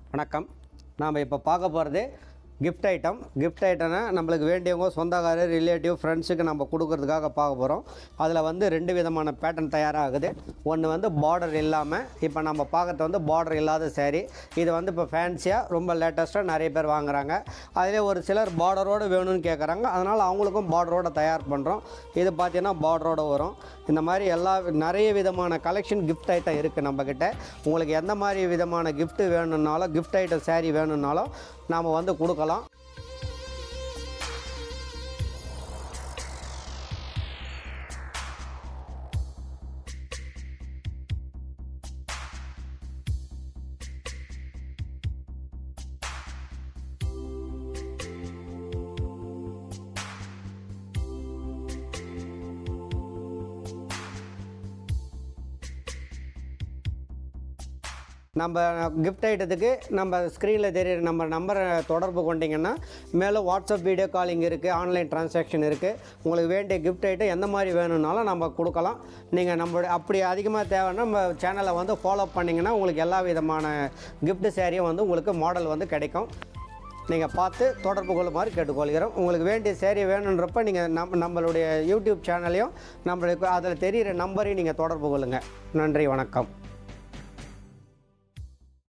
வணக்கம் நாம் இப்போ பார்க்க போகிறது gift ஐட்டம் gift ஐட்டம்னா நம்மளுக்கு வேண்டியவங்க சொந்தக்காரர் ரிலேட்டிவ் ஃப்ரெண்ட்ஸுக்கு நம்ம கொடுக்கறதுக்காக பார்க்க போகிறோம் அதில் வந்து ரெண்டு விதமான பேட்டர்ன் தயாராகுது ஒன்று வந்து பார்டர் இல்லாமல் இப்போ நம்ம பார்க்கறது வந்து பார்டர் இல்லாத saree இது வந்து இப்போ ஃபேன்சியாக ரொம்ப லேட்டஸ்ட்டாக நிறைய பேர் வாங்குறாங்க அதிலே ஒரு சிலர் பார்டரோடு வேணும்னு கேட்குறாங்க அதனால் அவங்களுக்கும் பார்டரோட தயார் பண்ணுறோம் இது பார்த்தீங்கன்னா பார்டரோட வரும் இந்த மாதிரி எல்லா நிறைய விதமான கலெக்ஷன் gift ஐட்டம் இருக்குது நம்மக்கிட்ட உங்களுக்கு எந்த மாதிரி விதமான gift வேணும்னாலும் gift ஐட்டம் saree வேணும்னாலும் நாம் வந்து கொடுக்கலாம் நம்ம gift ஐட்டத்துக்கு நம்ம ஸ்க்ரீனில் தெரியுற நம்ம நம்பரை தொடர்பு கொண்டீங்கன்னா மேலே வாட்ஸ்அப் வீடியோ காலிங் இருக்குது ஆன்லைன் டிரான்சாக்ஷன் இருக்குது உங்களுக்கு வேண்டிய gift ஐட்டம் எந்த மாதிரி வேணும்னாலும் நம்ம கொடுக்கலாம் நீங்கள் நம்மளுடைய அப்படி அதிகமாக தேவைன்னா நம்ம சேனலை வந்து ஃபாலோ பண்ணிங்கன்னா உங்களுக்கு எல்லா விதமான gift சேரீயும் வந்து உங்களுக்கு மாடல் வந்து கிடைக்கும் நீங்கள் பார்த்து தொடர்பு கொள்ளுமாறு கேட்டுக்கொள்கிறோம் உங்களுக்கு வேண்டிய சேரீ வேணுன்றப்ப நீங்கள் நம் நம்மளுடைய யூடியூப் சேனலையும் நம்மளுக்கு அதில் தெரிகிற நம்பரையும் நீங்கள் தொடர்பு கொள்ளுங்கள் நன்றி வணக்கம்